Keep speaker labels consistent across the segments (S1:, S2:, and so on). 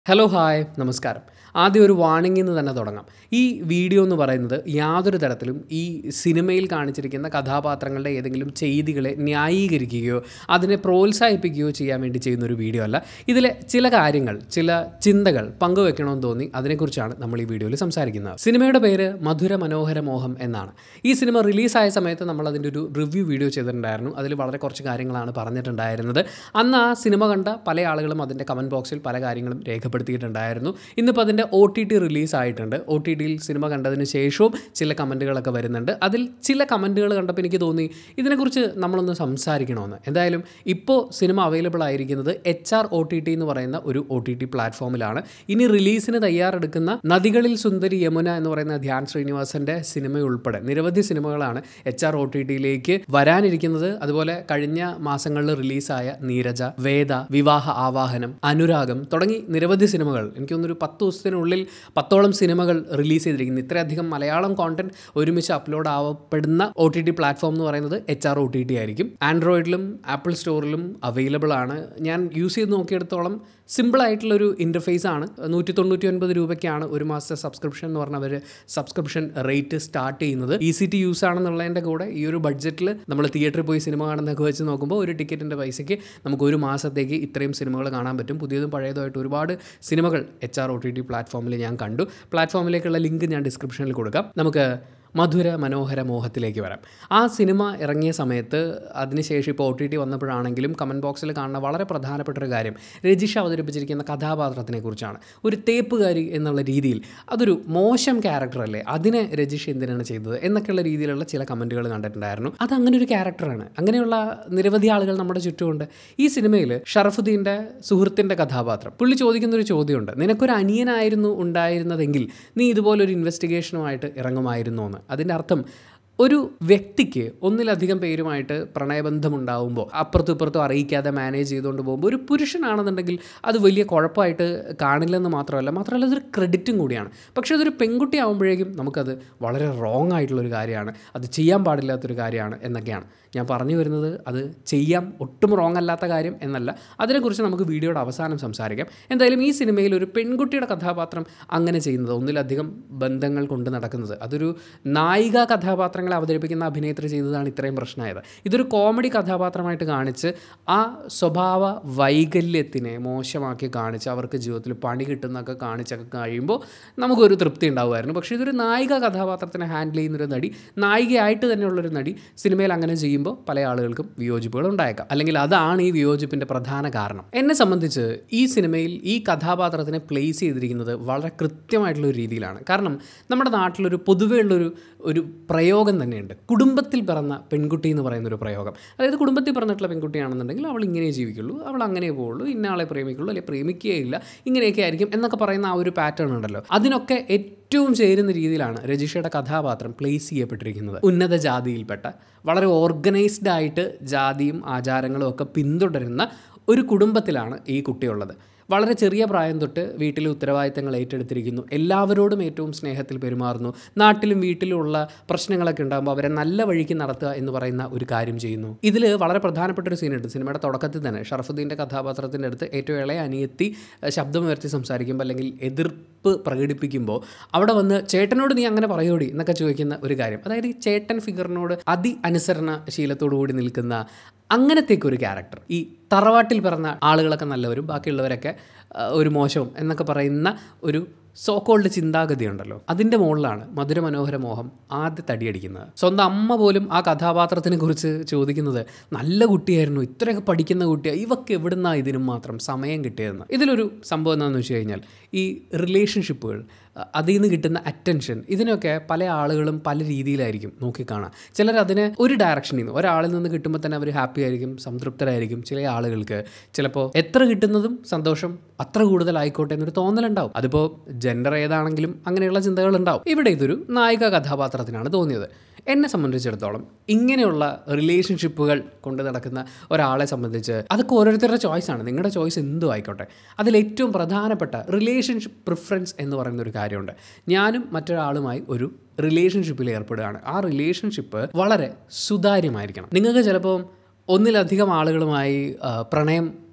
S1: hello hi നമസ്കാരം ആദ്യം ഒരു വാണിംഗിൽ നിന്ന് തന്നെ തുടങ്ങാം ഈ വീഡിയോ എന്ന് പറയുന്നത് യാതൊരു തരത്തിലും ഈ സിനിമയിൽ കാണിച്ചിരിക്കുന്ന കഥാപാത്രങ്ങളുടെ ഏതെങ്കിലും ചെയ്തികളെ ന്യായീകരിക്കുകയോ അതിനെ പ്രോത്സാഹിപ്പിക്കുകയോ ചെയ്യാൻ വേണ്ടി ചെയ്യുന്ന ഒരു വീഡിയോ അല്ല ഇതിലെ ചില കാര്യങ്ങൾ ചില ചിന്തകൾ പങ്കുവെക്കണമെന്ന് തോന്നി അതിനെക്കുറിച്ചാണ് നമ്മൾ ഈ വീഡിയോയിൽ സംസാരിക്കുന്നത് സിനിമയുടെ പേര് മധുര മനോഹര മോഹം എന്നാണ് ഈ സിനിമ റിലീസായ സമയത്ത് നമ്മൾ അതിൻ്റെ ഒരു റിവ്യൂ വീഡിയോ ചെയ്തിട്ടുണ്ടായിരുന്നു അതിൽ വളരെ കുറച്ച് കാര്യങ്ങളാണ് പറഞ്ഞിട്ടുണ്ടായിരുന്നത് അന്ന് ആ സിനിമ കണ്ട പല ആളുകളും അതിൻ്റെ കമൻറ്റ് ബോക്സിൽ പല കാര്യങ്ങളും രേഖപ്പെടുത്തിയിട്ടുണ്ടായിരുന്നു ഇന്നിപ്പോൾ അതിൻ്റെ ഒ ടി ടി റിലീസ് ആയിട്ടുണ്ട് ഒ ടി ടിയിൽ സിനിമ കണ്ടതിന് ശേഷവും ചില കമൻറ്റുകളൊക്കെ വരുന്നുണ്ട് അതിൽ ചില കമൻറ്റുകൾ കണ്ടപ്പോൾ എനിക്ക് തോന്നി ഇതിനെക്കുറിച്ച് നമ്മളൊന്ന് സംസാരിക്കണമെന്ന് എന്തായാലും ഇപ്പോൾ സിനിമ അവൈലബിൾ ആയിരിക്കുന്നത് H R O T T എന്ന് പറയുന്ന ഒരു ഒ ടി ടി പ്ലാറ്റ്ഫോമിലാണ് ഇനി റിലീസിന് തയ്യാറെടുക്കുന്ന നദികളിൽ സുന്ദരി യമുന എന്ന് പറയുന്ന ധ്യാൻ ശ്രീനിവാസൻ്റെ സിനിമ ഉൾപ്പെടെ നിരവധി സിനിമകളാണ് എച്ച് ആർ ഒ ടി ടിയിലേക്ക് വരാനിരിക്കുന്നത് അതുപോലെ കഴിഞ്ഞ മാസങ്ങളിൽ റിലീസായ നീരജ വേദ വിവാഹ ആവാഹനം അനുരാഗം തുടങ്ങി നിരവധി സിനിമകൾ എനിക്ക് തോന്നുന്നു ഒരു പത്ത് ദിവസത്തിനുള്ളിൽ പത്തോളം സിനിമകൾ റിലീസ് ചെയ്തിരിക്കുന്നു ഇത്രയധികം മലയാളം കോണ്ടന്റ് ഒരുമിച്ച് അപ്ലോഡ് ആവപ്പെടുന്ന ഒ ടി ടി പ്ലാറ്റ്ഫോം എന്ന് പറയുന്നത് H R O T T ആയിരിക്കും ആൻഡ്രോയിഡിലും ആപ്പിൾ സ്റ്റോറിലും അവൈലബിൾ ആണ് ഞാൻ യൂസ് ചെയ്ത് നോക്കിയെടുത്തോളം സിമ്പിൾ ആയിട്ടുള്ളൊരു ഇൻ്റർഫേസ് ആണ് നൂറ്റി തൊണ്ണൂറ്റി ഒൻപത് രൂപയ്ക്കാണ് ഒരു മാസത്തെ സബ്സ്ക്രിപ്ഷൻ എന്ന് പറഞ്ഞാൽ അവർ സബ്സ്ക്രിപ്ഷൻ റേറ്റ് സ്റ്റാർട്ട് ചെയ്യുന്നത് ഈസി ടു യൂസ് ആണെന്നുള്ളതിൻ്റെ കൂടെ ഈ ഒരു ബഡ്ജറ്റിൽ നമ്മൾ തിയേറ്ററിൽ പോയി സിനിമ കാണുന്നതൊക്കെ വെച്ച് നോക്കുമ്പോൾ ഒരു ടിക്കറ്റിൻ്റെ പൈസയ്ക്ക് നമുക്ക് ഒരു മാസത്തേക്ക് ഇത്രയും സിനിമകൾ കാണാൻ പറ്റും പുതിയതും പഴയതുമായിട്ട് ഒരുപാട് സിനിമകൾ H R O T T പ്ലാറ്റ്ഫോമിൽ ഞാൻ കണ്ടു പ്ലാറ്റ്ഫോമിലേക്കുള്ള ലിങ്ക് ഞാൻ ഡിസ്ക്രിപ്ഷനിൽ കൊടുക്കാം നമുക്ക് മധുര മനോഹര മോഹത്തിലേക്ക് വരാം ആ സിനിമ ഇറങ്ങിയ സമയത്ത് അതിനുശേഷം ഇപ്പോൾ ഒ ടി ടി വന്നപ്പോഴാണെങ്കിലും കമൻറ്റ് ബോക്സിൽ കാണുന്ന വളരെ പ്രധാനപ്പെട്ട ഒരു കാര്യം രജിഷ അവതരിപ്പിച്ചിരിക്കുന്ന കഥാപാത്രത്തിനെ കുറിച്ചാണ് ഒരു തേപ്പുകാരി എന്നുള്ള രീതിയിൽ അതൊരു മോശം ക്യാരക്ടറല്ലേ അതിനെ രജിഷ എന്തിനാണ് ചെയ്തത് എന്നൊക്കെയുള്ള രീതിയിലുള്ള ചില കമൻറ്റുകൾ കണ്ടിട്ടുണ്ടായിരുന്നു അത് അങ്ങനെ ഒരു ക്യാരക്ടറാണ് അങ്ങനെയുള്ള നിരവധി ആളുകൾ നമ്മുടെ ചുറ്റുമുണ്ട് ഈ സിനിമയിൽ ഷറഫുദ്ദീൻ്റെ സുഹൃത്തിൻ്റെ കഥാപാത്രം പുള്ളി ചോദിക്കുന്ന ഒരു ചോദ്യമുണ്ട് നിനക്കൊരു അനിയനായിരുന്നു ഉണ്ടായിരുന്നതെങ്കിൽ നീ ഇതുപോലൊരു ഇൻവെസ്റ്റിഗേഷനുമായിട്ട് ഇറങ്ങുമായിരുന്നു എന്ന് അതിൻ്റെ അർത്ഥം ഒരു വ്യക്തിക്ക് ഒന്നിലധികം പേരുമായിട്ട് പ്രണയബന്ധമുണ്ടാവുമ്പോൾ അപ്പുറത്തും ഇപ്പുറത്തും അറിയിക്കാതെ മാനേജ് ചെയ്തുകൊണ്ട് പോകുമ്പോൾ ഒരു പുരുഷനാണെന്നുണ്ടെങ്കിൽ അത് വലിയ കുഴപ്പമായിട്ട് കാണില്ലെന്ന് മാത്രമല്ല മാത്രമല്ല അതൊരു ക്രെഡിറ്റും കൂടിയാണ് പക്ഷേ അതൊരു പെൺകുട്ടി ആകുമ്പോഴേക്കും നമുക്കത് വളരെ റോങ് ആയിട്ടുള്ളൊരു കാര്യമാണ് അത് ചെയ്യാൻ പാടില്ലാത്തൊരു കാര്യമാണ് എന്നൊക്കെയാണ് ഞാൻ പറഞ്ഞു വരുന്നത് അത് ചെയ്യാം ഒട്ടും റോങ് അല്ലാത്ത കാര്യം എന്നല്ല അതിനെക്കുറിച്ച് നമുക്ക് വീഡിയോയുടെ അവസാനം സംസാരിക്കാം എന്തായാലും ഈ സിനിമയിൽ ഒരു പെൺകുട്ടിയുടെ കഥാപാത്രം അങ്ങനെ ചെയ്യുന്നത് ഒന്നിലധികം ബന്ധങ്ങൾ കൊണ്ട് നടക്കുന്നത് അതൊരു നായിക കഥാപാത്രങ്ങളെ അവതരിപ്പിക്കുന്ന അഭിനേത്രി ചെയ്തതാണ് ഇത്രയും പ്രശ്നമായത് ഇതൊരു കോമഡി കഥാപാത്രമായിട്ട് കാണിച്ച് ആ സ്വഭാവ വൈകല്യത്തിനെ മോശമാക്കി കാണിച്ച് അവർക്ക് ജീവിതത്തിൽ പണി കിട്ടുന്നൊക്കെ കാണിച്ചൊക്കെ കഴിയുമ്പോൾ നമുക്കൊരു തൃപ്തി ഉണ്ടാവുമായിരുന്നു പക്ഷേ ഇതൊരു നായിക കഥാപാത്രത്തിനെ ഹാൻഡിൽ ചെയ്യുന്നൊരു നടി നായികയായിട്ട് തന്നെയുള്ളൊരു നടി സിനിമയിൽ അങ്ങനെ ചെയ്യുമ്പോൾ പല ആളുകൾക്കും വിയോജിപ്പുകൾ ഉണ്ടായേക്കാം അല്ലെങ്കിൽ അതാണ് ഈ വിയോജിപ്പിൻ്റെ പ്രധാന കാരണം എന്നെ സംബന്ധിച്ച് ഈ സിനിമയിൽ ഈ കഥാപാത്രത്തിനെ പ്ലേസ് ചെയ്തിരിക്കുന്നത് വളരെ കൃത്യമായിട്ടുള്ള ഒരു രീതിയിലാണ് കാരണം നമ്മുടെ നാട്ടിലൊരു പൊതുവേ ഉള്ളൊരു ഒരു പ്രയോഗം തന്നെയുണ്ട് കുടുംബത്തിൽ പിറന്ന പെൺകുട്ടി എന്ന് പറയുന്ന ഒരു പ്രയോഗം അതായത് കുടുംബത്തിൽ പിറന്നിട്ടുള്ള പെൺകുട്ടിയാണെന്നുണ്ടെങ്കിൽ അവൾ ഇങ്ങനെ ജീവിക്കുള്ളൂ അവൾ അങ്ങനെ പോവുള്ളൂ ഇന്ന ആളെ പ്രേമിക്കുള്ളൂ അല്ലെങ്കിൽ പ്രേമിക്കുകയില്ല ഇങ്ങനെയൊക്കെ ആയിരിക്കും എന്നൊക്കെ പറയുന്ന ആ ഒരു പാറ്റേൺ ഉണ്ടല്ലോ അതിനൊക്കെ ഏറ്റവും ചേരുന്ന രീതിയിലാണ് രജിഷയുടെ കഥാപാത്രം പ്ലേസ് ചെയ്യപ്പെട്ടിരിക്കുന്നത് ഉന്നത ജാതിയിൽപ്പെട്ട വളരെ ഓർഗനൈസ്ഡ് ആയിട്ട് ജാതിയും ആചാരങ്ങളും ഒക്കെ പിന്തുടരുന്ന ഒരു കുടുംബത്തിലാണ് ഈ കുട്ടിയുള്ളത് വളരെ ചെറിയ പ്രായം തൊട്ട് വീട്ടിലെ ഉത്തരവാദിത്തങ്ങൾ ഏറ്റെടുത്തിരിക്കുന്നു എല്ലാവരോടും ഏറ്റവും സ്നേഹത്തിൽ പെരുമാറുന്നു നാട്ടിലും വീട്ടിലും ഉള്ള പ്രശ്നങ്ങളൊക്കെ ഉണ്ടാകുമ്പോൾ അവരെ നല്ല വഴിക്ക് നടത്തുക എന്ന് പറയുന്ന ഒരു കാര്യം ചെയ്യുന്നു ഇതിൽ വളരെ പ്രധാനപ്പെട്ട ഒരു സീനുണ്ട് സിനിമയുടെ തുടക്കത്തിൽ തന്നെ ഷറഫുദ്ദീൻ്റെ കഥാപാത്രത്തിൻ്റെ അടുത്ത് ഏറ്റവും ഇളയ അനിയത്തി ശബ്ദമുയർത്തി സംസാരിക്കുമ്പോൾ അല്ലെങ്കിൽ എതിർപ്പ് പ്രകടിപ്പിക്കുമ്പോൾ അവിടെ വന്ന് ചേട്ടനോട് നീ അങ്ങനെ പറയോടി എന്നൊക്കെ ചോദിക്കുന്ന ഒരു കാര്യം അതായത് ഈ ചേട്ടൻ ഫിഗറിനോട് അതി അനുസരണ ശീലത്തോടു കൂടി നിൽക്കുന്ന അങ്ങനത്തേക്ക് ഒരു ക്യാരക്ടർ ഈ തറവാട്ടിൽ പിറന്ന ആളുകളൊക്കെ നല്ലവരും ബാക്കിയുള്ളവരൊക്കെ ഒരു മോശവും എന്നൊക്കെ പറയുന്ന ഒരു സോ കോൾഡ് ചിന്താഗതി ഉണ്ടല്ലോ അതിൻ്റെ മുകളിലാണ് മധുര മനോഹര മോഹം ആദ്യ തടിയടിക്കുന്നത് സ്വന്തം അമ്മ പോലും ആ കഥാപാത്രത്തിനെ കുറിച്ച് ചോദിക്കുന്നത് നല്ല കുട്ടിയായിരുന്നു ഇത്രയൊക്കെ പഠിക്കുന്ന കുട്ടിയാണ് ഇവക്ക് എവിടുന്നാ ഇതിനും മാത്രം സമയം കിട്ടിയതെന്ന് ഇതിലൊരു സംഭവം എന്താണെന്ന് വെച്ച് കഴിഞ്ഞാൽ ഈ റിലേഷൻഷിപ്പുകൾ അതിൽ നിന്ന് കിട്ടുന്ന അറ്റൻഷൻ ഇതിനൊക്കെ പല ആളുകളും പല രീതിയിലായിരിക്കും നോക്കിക്കാണാം ചിലർ അതിനെ ഒരു ഡയറക്ഷനിൽ നിന്ന് ഒരാളിൽ നിന്ന് കിട്ടുമ്പോൾ തന്നെ അവർ ഹാപ്പി ആയിരിക്കും സംതൃപ്തരായിരിക്കും ചില ആളുകൾക്ക് ചിലപ്പോൾ എത്ര കിട്ടുന്നതും സന്തോഷം അത്ര കൂടുതലായിക്കോട്ടെ എന്നൊരു തോന്നലുണ്ടാവും അതിപ്പോൾ ജെൻഡർ ഏതാണെങ്കിലും അങ്ങനെയുള്ള ചിന്തകൾ ഉണ്ടാവും ഇവിടെ ഇതൊരു നായിക കഥാപാത്രത്തിനാണ് തോന്നിയത് എന്നെ സംബന്ധിച്ചിടത്തോളം ഇങ്ങനെയുള്ള റിലേഷൻഷിപ്പുകൾ കൊണ്ട് നടക്കുന്ന ഒരാളെ സംബന്ധിച്ച് അതൊക്കെ ഓരോരുത്തരുടെ ചോയ്സാണ് നിങ്ങളുടെ ചോയ്സ് എന്തും ആയിക്കോട്ടെ അതിൽ ഏറ്റവും പ്രധാനപ്പെട്ട റിലേഷൻഷിപ്പ് പ്രിഫറൻസ് എന്ന് പറയുന്ന ഒരു കാര്യമുണ്ട് ഞാനും മറ്റൊരാളുമായി ഒരു റിലേഷൻഷിപ്പിൽ ഏർപ്പെടുകയാണ് ആ റിലേഷൻഷിപ്പ് വളരെ സുതാര്യമായിരിക്കണം നിങ്ങൾക്ക് ചിലപ്പോൾ ഒന്നിലധികം ആളുകളുമായി ആ, പ്രണയം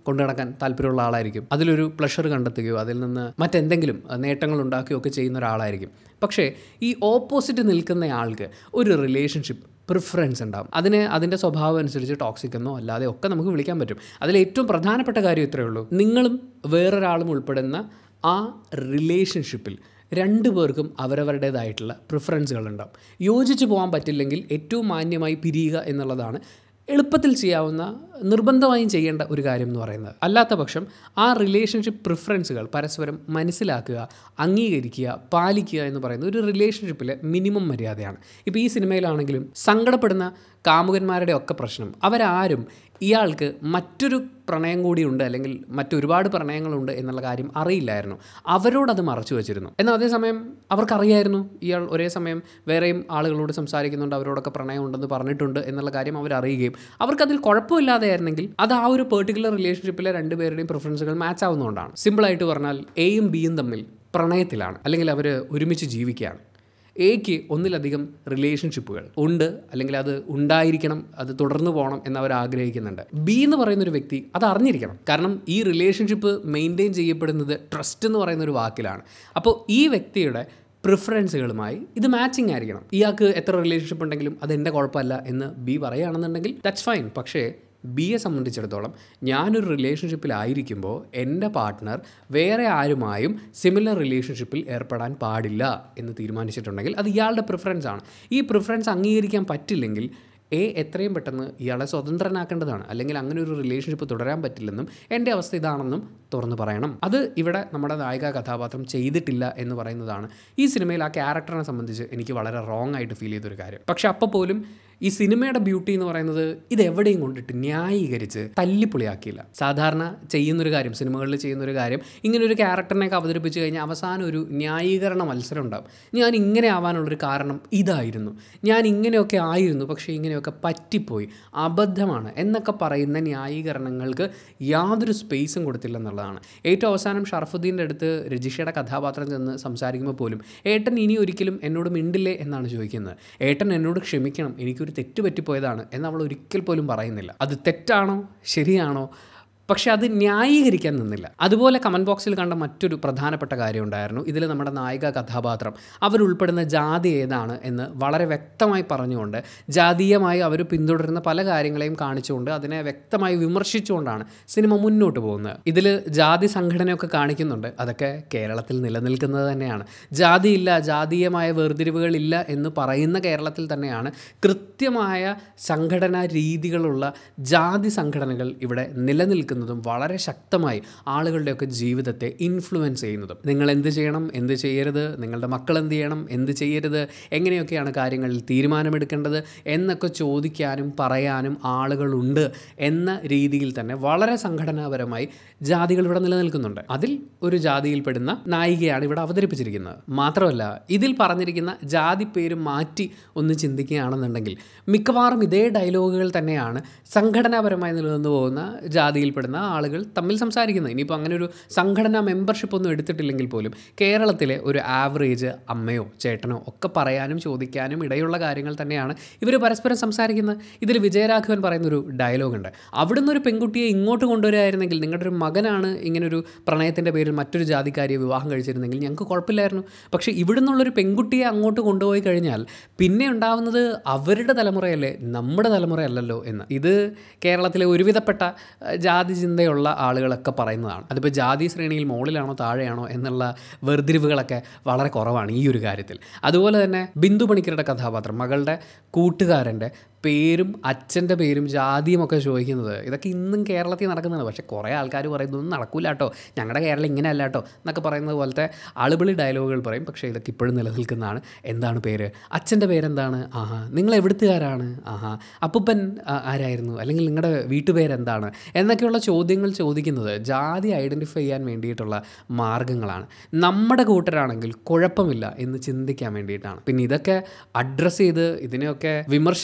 S1: കൊണ്ടു നടക്കാൻ താല്പര്യമുള്ള ആളായിരിക്കും അതിലൊരു പ്ലഷർ കണ്ടെത്തുകയോ അതിൽ നിന്ന് മറ്റെന്തെങ്കിലും അഹ്, നേട്ടങ്ങൾ ഉണ്ടാക്കുകയോ ഒക്കെ ചെയ്യുന്ന ഒരാളായിരിക്കും പക്ഷേ ഈ ഓപ്പോസിറ്റ് നിൽക്കുന്ന ആൾക്ക് ഒരു റിലേഷൻഷിപ്പ് പ്രിഫറൻസ് ഉണ്ടാവും അതിന് അതിൻ്റെ സ്വഭാവം അനുസരിച്ച് ടോക്സിക് എന്നോ അല്ലാതെ ഒക്കെ നമുക്ക് വിളിക്കാൻ പറ്റും അതിൽ ഏറ്റവും പ്രധാനപ്പെട്ട കാര്യം ഇത്രയേ ഉള്ളൂ നിങ്ങളും വേറൊരാളും ഉൾപ്പെടുന്ന ആ റിലേഷൻഷിപ്പിൽ രണ്ടു പേർക്കും അവരവരുടേതായിട്ടുള്ള പ്രിഫറൻസുകൾ ഉണ്ടാവും യോജിച്ച് പോകാൻ പറ്റില്ലെങ്കിൽ ഏറ്റവും മാന്യമായി പിരിയുക എന്നുള്ളതാണ് എളുപ്പത്തിൽ ചെയ്യാവുന്ന നിർബന്ധമായും ചെയ്യേണ്ട ഒരു കാര്യം എന്ന് പറയുന്നത് അല്ലാത്ത പക്ഷം ആ റിലേഷൻഷിപ്പ് പ്രിഫറൻസുകൾ പരസ്പരം മനസ്സിലാക്കുക അംഗീകരിക്കുക പാലിക്കുക എന്ന് പറയുന്ന ഒരു റിലേഷൻഷിപ്പിലെ മിനിമം മര്യാദയാണ് ഇപ്പോൾ ഈ സിനിമയിലാണെങ്കിലും സങ്കടപ്പെടുന്ന കാമുകന്മാരുടെ ഒക്കെ പ്രശ്നം അവരാരും ഇയാൾക്ക് മറ്റൊരു പ്രണയം കൂടിയുണ്ട് അല്ലെങ്കിൽ മറ്റൊരുപാട് പ്രണയങ്ങളുണ്ട് എന്നുള്ള കാര്യം അറിയില്ലായിരുന്നു അവരോടത് മറച്ചു വെച്ചിരുന്നു എന്നാൽ അതേസമയം അവർക്കറിയായിരുന്നു ഇയാൾ ഒരേ സമയം വേറെയും ആളുകളോട് സംസാരിക്കുന്നുണ്ട് അവരോടൊക്കെ പ്രണയം ഉണ്ടെന്ന് പറഞ്ഞിട്ടുണ്ട് എന്നുള്ള കാര്യം അവർ അറിയുകയും അവർക്കതിൽ കുഴപ്പമില്ലാതെയായിരുന്നെങ്കിൽ അത് ആ ഒരു പെർട്ടിക്കുലർ റിലേഷൻഷിപ്പിലെ രണ്ടുപേരുടെയും പ്രിഫറൻസുകൾ മാച്ച് ആവുന്നതുകൊണ്ടാണ് സിമ്പിളായിട്ട് പറഞ്ഞാൽ എയും ബിയും തമ്മിൽ പ്രണയത്തിലാണ് അല്ലെങ്കിൽ അവർ ഒരുമിച്ച് ജീവിക്കുകയാണ് എക്ക് ഒന്നിലധികം റിലേഷൻഷിപ്പുകൾ ഉണ്ട് അല്ലെങ്കിൽ അത് ഉണ്ടായിരിക്കണം അത് തുടർന്നു പോകണം എന്ന് അവർ ആഗ്രഹിക്കുന്നുണ്ട് ബി എന്ന് പറയുന്ന ഒരു വ്യക്തി അത് അറിഞ്ഞിരിക്കണം കാരണം ഈ റിലേഷൻഷിപ്പ് മെയിൻറ്റെയിൻ ചെയ്യപ്പെടുന്നത് ട്രസ്റ്റ് എന്ന് പറയുന്ന ഒരു വാക്കിലാണ് അപ്പോൾ ഈ വ്യക്തിയുടെ പ്രിഫറൻസുകളുമായി ഇത് മാച്ചിങ് ആയിരിക്കണം ഇയാൾക്ക് എത്ര റിലേഷൻഷിപ്പ് ഉണ്ടെങ്കിലും അത് എൻ്റെ കുഴപ്പമല്ല എന്ന് ബി പറയുകയാണെന്നുണ്ടെങ്കിൽ ദാറ്റ്സ് ഫൈൻ പക്ഷേ ബിയെ സംബന്ധിച്ചിടത്തോളം ഞാനൊരു റിലേഷൻഷിപ്പിലായിരിക്കുമ്പോൾ എൻ്റെ പാർട്ട്ണർ വേറെ ആരുമായും സിമിലർ റിലേഷൻഷിപ്പിൽ ഏർപ്പെടാൻ പാടില്ല എന്ന് തീരുമാനിച്ചിട്ടുണ്ടെങ്കിൽ അത് ഇയാളുടെ പ്രിഫറൻസ് ആണ് ഈ പ്രിഫറൻസ് അംഗീകരിക്കാൻ പറ്റില്ലെങ്കിൽ എ എത്രയും പെട്ടെന്ന് ഇയാളെ സ്വതന്ത്രനാക്കേണ്ടതാണ് അല്ലെങ്കിൽ അങ്ങനെ ഒരു റിലേഷൻഷിപ്പ് തുടരാൻ പറ്റില്ലെന്നും എൻ്റെ അവസ്ഥ ഇതാണെന്നും തുറന്നു പറയണം അത് ഇവിടെ നമ്മുടെ നായിക കഥാപാത്രം ചെയ്തിട്ടില്ല എന്ന് പറയുന്നതാണ് ഈ സിനിമയിൽ ആ ക്യാരക്ടറിനെ സംബന്ധിച്ച് എനിക്ക് വളരെ റോങ് ആയിട്ട് ഫീൽ ചെയ്തൊരു കാര്യം പക്ഷെ അപ്പോൾ പോലും ഈ സിനിമയുടെ ബ്യൂട്ടി എന്ന് പറയുന്നത് ഇത് എവിടെയും കൊണ്ടിട്ട് ന്യായീകരിച്ച് തല്ലിപ്പൊളിയാക്കിയില്ല സാധാരണ ചെയ്യുന്നൊരു കാര്യം സിനിമകളിൽ ചെയ്യുന്നൊരു കാര്യം ഇങ്ങനെ ഒരു ക്യാരക്ടറിനെയൊക്കെ അവതരിപ്പിച്ച് കഴിഞ്ഞാൽ അവസാനം ഒരു ന്യായീകരണ മത്സരം ഉണ്ടാവും ഞാൻ ഇങ്ങനെ ആവാനുള്ളൊരു കാരണം ഇതായിരുന്നു ഞാൻ ഇങ്ങനെയൊക്കെ ആയിരുന്നു പക്ഷേ ഇങ്ങനെയൊക്കെ പറ്റിപ്പോയി അബദ്ധമാണ് എന്നൊക്കെ പറയുന്ന ന്യായീകരണങ്ങൾക്ക് യാതൊരു സ്പേസും കൊടുത്തില്ലെന്നുള്ളതാണ് ഏറ്റവും അവസാനം ഷർഫുദ്ദീൻ്റെ അടുത്ത് രജിഷയുടെ കഥാപാത്രം ചെന്ന് സംസാരിക്കുമ്പോൾ പോലും ഏട്ടൻ ഇനി ഒരിക്കലും എന്നോട് മിണ്ടില്ലേ എന്നാണ് ചോദിക്കുന്നത് ഏട്ടൻ എന്നോട് ക്ഷമിക്കണം എനിക്കൊരു തെറ്റ് പറ്റിപ്പോയതാണ് എന്ന് അവൾ ഒരിക്കൽ പോലും പറയുന്നില്ല അത് തെറ്റാണോ ശരിയാണോ പക്ഷെ അത് ന്യായീകരിക്കാൻ നിന്നില്ല അതുപോലെ കമൻറ്റ് ബോക്സിൽ കണ്ട മറ്റൊരു പ്രധാനപ്പെട്ട കാര്യം ഉണ്ടായിരുന്നു ഇതിൽ നമ്മുടെ നായിക കഥാപാത്രം അവരുൾപ്പെടുന്ന ജാതി ഏതാണ് എന്ന് വളരെ വ്യക്തമായി പറഞ്ഞുകൊണ്ട് ജാതീയമായി അവർ പിന്തുടരുന്ന പല കാര്യങ്ങളെയും കാണിച്ചുകൊണ്ട് അതിനെ വ്യക്തമായി വിമർശിച്ചുകൊണ്ടാണ് സിനിമ മുന്നോട്ട് പോകുന്നത് ഇതിൽ ജാതി സംഘടനയൊക്കെ കാണിക്കുന്നുണ്ട് അതൊക്കെ കേരളത്തിൽ നിലനിൽക്കുന്നത് തന്നെയാണ് ജാതിയില്ല ജാതീയമായ വേർതിരിവുകളില്ല എന്ന് പറയുന്ന കേരളത്തിൽ തന്നെയാണ് കൃത്യമായ സംഘടനാ രീതികളുള്ള ജാതി സംഘടനകൾ ഇവിടെ നിലനിൽക്കുന്നതും വളരെ ശക്തമായി ആളുകളുടെയൊക്കെ ജീവിതത്തെ ഇൻഫ്ലുവൻസ് ചെയ്യുന്നതും നിങ്ങൾ എന്ത് ചെയ്യണം എന്ത് ചെയ്യരുത് നിങ്ങളുടെ മക്കൾ എന്ത് ചെയ്യണം എന്ത് ചെയ്യരുത് എങ്ങനെയൊക്കെയാണ് കാര്യങ്ങളിൽ തീരുമാനമെടുക്കേണ്ടത് എന്നൊക്കെ ചോദിക്കാനും പറയാനും ആളുകളുണ്ട് എന്ന രീതിയിൽ തന്നെ വളരെ സംഘടനാപരമായി ജാതികൾ ഇവിടെ നിലനിൽക്കുന്നുണ്ട് അതിൽ ഒരു ജാതിയിൽപ്പെടുന്ന നായികയാണ് ഇവിടെ അവതരിപ്പിച്ചിരിക്കുന്നത് മാത്രമല്ല ഇതിൽ പറഞ്ഞിരിക്കുന്ന ജാതി പേര് മാറ്റി ഒന്ന് ചിന്തിക്കുകയാണെന്നുണ്ടെങ്കിൽ മിക്കവാറും ഇതേ ഡയലോഗുകൾ തന്നെയാണ് സംഘടനാപരമായി നിലനിന്ന് പോകുന്ന ജാതിയിൽപ്പെടുന്ന ആളുകൾ തമ്മിൽ സംസാരിക്കുന്നത് ഇനിയിപ്പോൾ അങ്ങനെ ഒരു സംഘടനാ മെമ്പർഷിപ്പ് ഒന്നും എടുത്തിട്ടില്ലെങ്കിൽ പോലും കേരളത്തിലെ ഒരു ആവറേജ് അമ്മയോ ചേട്ടനോ ഒക്കെ പറയാനും ചോദിക്കാനും ഇടയുള്ള കാര്യങ്ങൾ തന്നെയാണ് ഇവർ പരസ്പരം സംസാരിക്കുന്നത് ഇതിൽ വിജയരാഘവൻ പറയുന്നൊരു ഡയലോഗുണ്ട് അവിടുന്ന് ഒരു പെൺകുട്ടിയെ ഇങ്ങോട്ട് കൊണ്ടുവരികയായിരുന്നെങ്കിൽ നിങ്ങളുടെ ഒരു മകനാണ് ഇങ്ങനൊരു പ്രണയത്തിൻ്റെ പേരിൽ മറ്റൊരു ജാതിക്കാരിയെ വിവാഹം കഴിച്ചിരുന്നെങ്കിൽ ഞങ്ങൾക്ക് കുഴപ്പമില്ലായിരുന്നു പക്ഷേ ഇവിടെ നിന്നുള്ളൊരു പെൺകുട്ടിയെ അങ്ങോട്ട് കൊണ്ടുപോയി കഴിഞ്ഞാൽ പിന്നെ ഉണ്ടാവുന്നത് അവരുടെ തലമുറയല്ലേ നമ്മുടെ തലമുറയല്ലല്ലോ എന്ന് ഇത് കേരളത്തിലെ ഒരുവിധപ്പെട്ട അഹ്, ജാതി ചിന്തയുള്ള ആളുകളൊക്കെ പറയുന്നതാണ് അതിപ്പോൾ ജാതി ശ്രേണിയിൽ മുകളിലാണോ താഴെയാണോ എന്നുള്ള വേർതിരിവുകളൊക്കെ വളരെ കുറവാണ് ഈ ഒരു കാര്യത്തിൽ അതുപോലെ തന്നെ ബിന്ദു പണിക്കരുടെ കഥാപാത്രം മകളുടെ കൂട്ടുകാരൻ്റെ പേരും അച്ഛൻ്റെ പേരും ജാതിയും ഒക്കെ ചോദിക്കുന്നത് ഇതൊക്കെ ഇന്നും കേരളത്തിൽ നടക്കുന്നതാണ് പക്ഷേ കുറേ ആൾക്കാർ പറയുന്നതൊന്നും നടക്കൂല കേട്ടോ ഞങ്ങളുടെ കേരളം ഇങ്ങനെ അല്ല കേട്ടോ എന്നൊക്കെ പറയുന്നത് പോലത്തെ ആളുപിളി ഡയലോഗുകൾ പറയും പക്ഷേ ഇതൊക്കെ ഇപ്പോഴും നിലനിൽക്കുന്നതാണ് എന്താണ് പേര് അച്ഛൻ്റെ പേരെന്താണ് ആഹാ നിങ്ങൾ എവിടുത്തുകാരാണ് ആഹാ അപ്പൂപ്പൻ ആ, ആരായിരുന്നു അല്ലെങ്കിൽ നിങ്ങളുടെ വീട്ടുപേരെന്താണ് എന്നൊക്കെയുള്ള ചോദ്യങ്ങൾ ചോദിക്കുന്നത് ജാതി ഐഡൻറ്റിഫൈ ചെയ്യാൻ വേണ്ടിയിട്ടുള്ള മാർഗങ്ങളാണ് നമ്മുടെ കൂട്ടരാണെങ്കിൽ കുഴപ്പമില്ല എന്ന് ചിന്തിക്കാൻ വേണ്ടിയിട്ടാണ് പിന്നെ ഇതൊക്കെ അഡ്രസ്സ് ചെയ്ത് ഇതിനെയൊക്കെ വിമർശിച്ചുകൊണ്ട്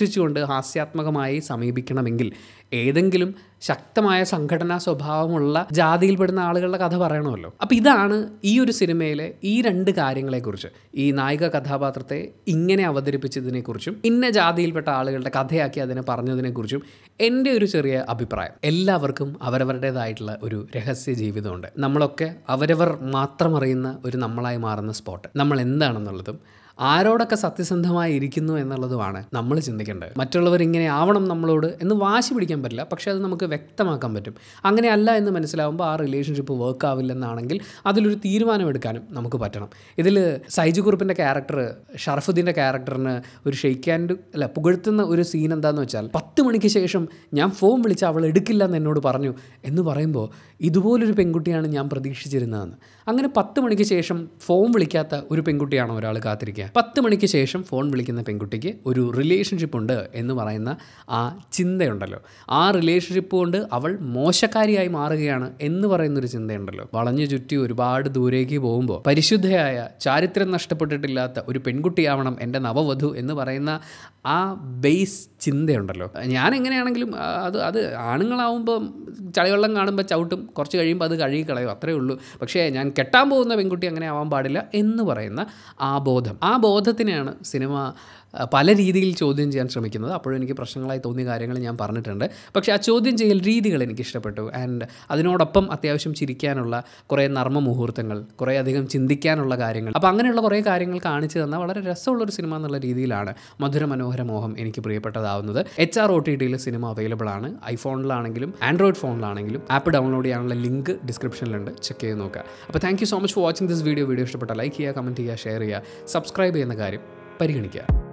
S1: ഹാസ്യാത്മകമായി സമീപിക്കണമെങ്കിൽ ഏതെങ്കിലും ശക്തമായ സംഘടനാ സ്വഭാവമുള്ള ജാതിയിൽപ്പെടുന്ന ആളുകളുടെ കഥ പറയണമല്ലോ അപ്പോൾ ഇതാണ് ഈ ഒരു സിനിമയിലെ ഈ രണ്ട് കാര്യങ്ങളെക്കുറിച്ച് ഈ നായിക കഥാപാത്രത്തെ ഇങ്ങനെ അവതരിപ്പിച്ചതിനെക്കുറിച്ചും ഇന്ന ജാതിയിൽപ്പെട്ട ആളുകളുടെ കഥയാക്കി അതിനെ പറഞ്ഞതിനെക്കുറിച്ചും എൻ്റെ ഒരു ചെറിയ അഭിപ്രായം എല്ലാവർക്കും അവരവരുടേതായിട്ടുള്ള ഒരു രഹസ്യ ജീവിതമുണ്ട് നമ്മളൊക്കെ അവരവർ മാത്രം അറിയുന്ന ഒരു നമ്മളായി മാറുന്ന സ്പോട്ട് നമ്മൾ എന്താണെന്നുള്ളതും ആരോടൊക്കെ സത്യസന്ധമായി ഇരിക്കുന്നു എന്നുള്ളതുമാണ് നമ്മൾ ചിന്തിക്കേണ്ടത് മറ്റുള്ളവർ ഇങ്ങനെ ആവണം നമ്മളോട് എന്ന് വാശി പിടിക്കാൻ പറ്റില്ല പക്ഷേ അത് നമുക്ക് വ്യക്തമാക്കാൻ പറ്റും അങ്ങനെയല്ല എന്ന് മനസ്സിലാവുമ്പോൾ ആ റിലേഷൻഷിപ്പ് വർക്ക് ആവില്ലെന്നാണെങ്കിൽ അതിലൊരു തീരുമാനമെടുക്കാനും നമുക്ക് പറ്റണം ഇതിൽ സൈജു കുറുപ്പിൻ്റെ ക്യാരക്ടർ ഷറഫുദ്ദീൻ്റെ ക്യാരക്ടറിന് ഒരു ഷെയ്ക്കാൻഡ് അല്ല പുകഴ്ത്തുന്ന ഒരു സീൻ എന്താണെന്ന് വെച്ചാൽ പത്ത് മണിക്ക് ശേഷം ഞാൻ ഫോൺ വിളിച്ച് അവൾ എടുക്കില്ല എന്ന് എന്നോട് പറഞ്ഞു എന്ന് പറയുമ്പോൾ ഇതുപോലൊരു പെൺകുട്ടിയാണ് ഞാൻ പ്രതീക്ഷിച്ചിരുന്നതെന്ന് അങ്ങനെ പത്ത് മണിക്ക് ശേഷം ഫോൺ വിളിക്കാത്ത ഒരു പെൺകുട്ടിയാണോ ഒരാൾ കാത്തിരിക്കുക പത്ത് മണിക്ക് ശേഷം ഫോൺ വിളിക്കുന്ന പെൺകുട്ടിക്ക് ഒരു റിലേഷൻഷിപ്പ് ഉണ്ട് എന്ന് പറയുന്ന ആ ചിന്തയുണ്ടല്ലോ ആ റിലേഷൻഷിപ്പ് കൊണ്ട് അവൾ മോശക്കാരിയായി മാറുകയാണ് എന്ന് പറയുന്നൊരു ചിന്തയുണ്ടല്ലോ വളഞ്ഞു ചുറ്റി ഒരുപാട് ദൂരേക്ക് പോകുമ്പോൾ പരിശുദ്ധയായ ചാരിത്രം നഷ്ടപ്പെട്ടിട്ടില്ലാത്ത ഒരു പെൺകുട്ടിയാവണം എൻ്റെ നവവധു എന്ന് പറയുന്ന ആ ബേസ് ചിന്തയുണ്ടല്ലോ ഞാൻ എങ്ങനെയാണെങ്കിലും ആ, അത് അത് ആണുങ്ങളാവുമ്പോൾ ചളിവെള്ളം കാണുമ്പോൾ ചവിട്ടും കുറച്ച് കഴിയുമ്പോൾ അത് കഴുകി കളയും അത്രയേ ഉള്ളൂ പക്ഷേ ഞാൻ കെട്ടാൻ പോകുന്ന പെൺകുട്ടി അങ്ങനെ ആവാൻ പാടില്ല എന്ന് പറയുന്ന ആ ബോധം ആ ബോധത്തിനെയാണ് സിനിമ ആ, പല രീതിയിൽ ചോദ്യം ചെയ്യാൻ ശ്രമിക്കുന്നത് അപ്പോഴും എനിക്ക് പ്രശ്നങ്ങളായി തോന്നിയ കാര്യങ്ങൾ ഞാൻ പറഞ്ഞിട്ടുണ്ട് പക്ഷേ ആ ചോദ്യം ചെയ്യൽ രീതികൾ എനിക്ക് ഇഷ്ടപ്പെട്ടു ആൻഡ് അതിനോടൊപ്പം അത്യാവശ്യം ചിരിക്കാനുള്ള കുറേ നർമ്മ മുഹൂർത്തങ്ങൾ കുറേ അധികം ചിന്തിക്കാനുള്ള കാര്യങ്ങൾ അപ്പോൾ അങ്ങനെയുള്ള കുറേ കാര്യങ്ങൾ കാണിച്ചു തന്ന വളരെ രസമുള്ളൊരു സിനിമ എന്നുള്ള രീതിയിലാണ് മധുര മനോഹര മോഹം എനിക്ക് പ്രിയപ്പെട്ടതാവുന്നത് എച്ച് ആർ ഒ ടി ടിയിൽ സിനിമ അവൈലബിൾ ആണ് ഐഫോണിലാണെങ്കിലും ആൻഡ്രോയിഡ് ഫോണിലാണെങ്കിലും ആപ്പ് ഡൗൺലോഡ് ചെയ്യാനുള്ള ലിങ്ക് ഡിസ്ക്രിപ്ഷനിലുണ്ട് ചെക്ക് ചെയ്ത് നോക്കുക അപ്പോൾ thank you so much for watching this video video ഇഷ്ടപ്പെട്ട ലൈക്ക് ചെയ്യുക കമൻറ്റ് ചെയ്യുക ഷെയർ ചെയ്യുക സബ്സ്ക്രൈബ് ചെയ്യുന്ന കാര്യം പരിഗണിക്കുക